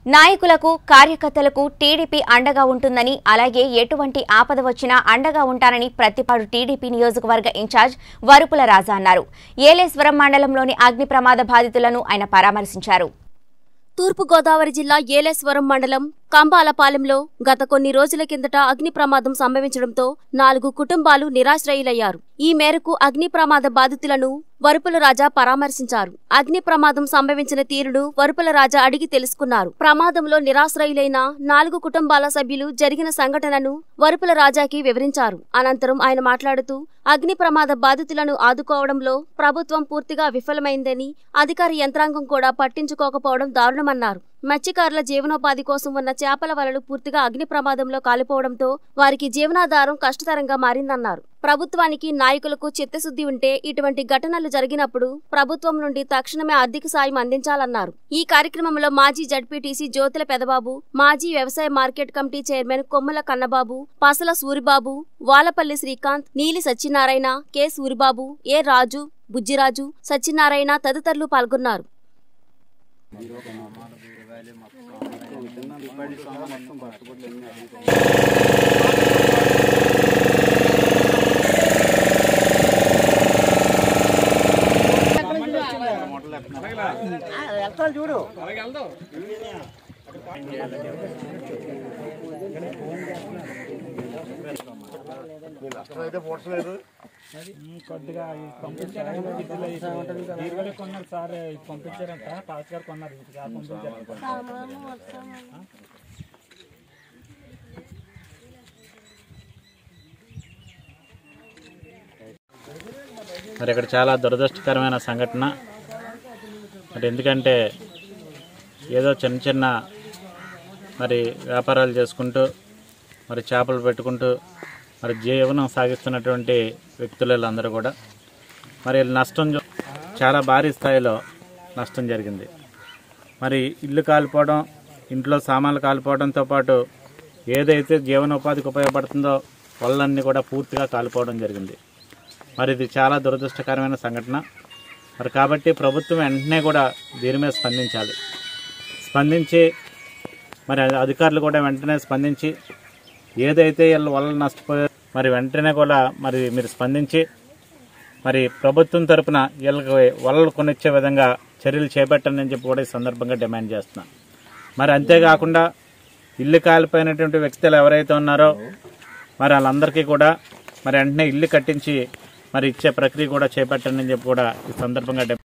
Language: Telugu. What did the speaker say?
నాయకులకు కార్యకర్తలకు టీడీపీ అండగా ఉంటుందని అలాగే ఎటువంటి ఆపద వచ్చినా అండగా ఉంటానని ప్రతిపాడు టీడీపీ నియోజకవర్గ ఇన్ఛార్జ్ వరుపుల రాజా అన్నారు ఏలేశ్వరం మండలంలోని అగ్ని ప్రమాద బాధితులను ఆయన పరామర్శించారు తూర్పుగోదావరి జిల్లా ఏలేశ్వరం మండలం కంబాలపాలెంలో గత కొన్ని రోజుల కిందట అగ్ని ప్రమాదం సంభవించడంతో నాలుగు కుటుంబాలు నిరాశ్రయులయ్యారు ఈ మేరకు అగ్ని ప్రమాద బాధితులను వరుపుల రాజా పరామర్శించారు అగ్ని ప్రమాదం సంభవించిన తీరును వరుపుల రాజా అడిగి తెలుసుకున్నారు ప్రమాదంలో నిరాశ్రయులైన నాలుగు కుటుంబాల సభ్యులు జరిగిన సంఘటనను వరుపుల రాజాకి వివరించారు అనంతరం ఆయన మాట్లాడుతూ అగ్ని ప్రమాద బాధితులను ఆదుకోవడంలో ప్రభుత్వం పూర్తిగా విఫలమైందని అధికార యంత్రాంగం కూడా పట్టించుకోకపోవడం దారుణమన్నారు మత్స్యకారుల జీవనోపాధి కోసం ఉన్న చేపల వలలు పూర్తిగా అగ్ని ప్రమాదంలో కాలిపోవడంతో వారికి జీవనాధారం కష్టతరంగా మారిందన్నారు ప్రభుత్వానికి నాయకులకు చిత్తశుద్ధి ఉంటే ఇటువంటి ఘటనలు జరిగినప్పుడు ప్రభుత్వం నుండి తక్షణమే ఆర్థిక సాయం అందించాలన్నారు ఈ కార్యక్రమంలో మాజీ జడ్పీటీసీ జ్యోతుల పెదబాబు మాజీ వ్యవసాయ మార్కెట్ కమిటీ చైర్మన్ కొమ్మల కన్నబాబు పసల సూరిబాబు వాలపల్లి శ్రీకాంత్ నీలి సత్యనారాయణ కె సూరిబాబు ఏ రాజు బుజ్జిరాజు సత్యనారాయణ తదితరులు పాల్గొన్నారు వెళ్తాను చూడు అయితే పొడసలేదు కొద్దిగా ఇది పంపించారంట ఇదిలో ఇది దీర్ఘాలు కొన్నారు సార్ ఇది పంపించారంట పాస్ గారు కొన్నారు ఇది కాదు పంపించారు మరి ఇక్కడ చాలా దురదృష్టకరమైన సంఘటన మరి ఎందుకంటే ఏదో చిన్న చిన్న మరి వ్యాపారాలు చేసుకుంటూ మరి చేపలు పెట్టుకుంటూ మరి జీవనం సాగిస్తున్నటువంటి వ్యక్తులు వీళ్ళందరూ కూడా మరి నష్టం చూ- చాలా భారీ స్థాయిలో నష్టం జరిగింది మరి ఇల్లు కాలిపోవడం ఇంట్లో సామాన్లు కాలిపోవడంతో పాటు ఏదైతే జీవనోపాధికి ఉపయోగపడుతుందో వాళ్ళన్నీ కూడా పూర్తిగా కాలిపోవడం జరిగింది మరి ఇది చాలా దురదృష్టకరమైన సంఘటన మరి కాబట్టి ప్రభుత్వం వెంటనే కూడా దీని మీద స్పందించాలి స్పందించి మరి అధికారులు కూడా వెంటనే స్పందించి ఏదైతే వీళ్ళ వల్ల నష్టపోయే మరి వెంటనే కూడా మరి మీరు స్పందించి మరి ప్రభుత్వం తరపున వీళ్ళకి వలలు కొనిచ్చే విధంగా చర్యలు చేపట్టండి అని చెప్పి కూడా ఈ సందర్భంగా డిమాండ్ చేస్తున్నాను మరి అంతేకాకుండా ఇల్లు కాలిపోయినటువంటి వ్యక్తులు ఎవరైతే ఉన్నారో మరి వాళ్ళందరికీ కూడా మరి వెంటనే ఇల్లు కట్టించి మరి ఇచ్చే ప్రక్రియ కూడా చేపట్టండి అని చెప్పి కూడా ఈ సందర్భంగా డిమాండ్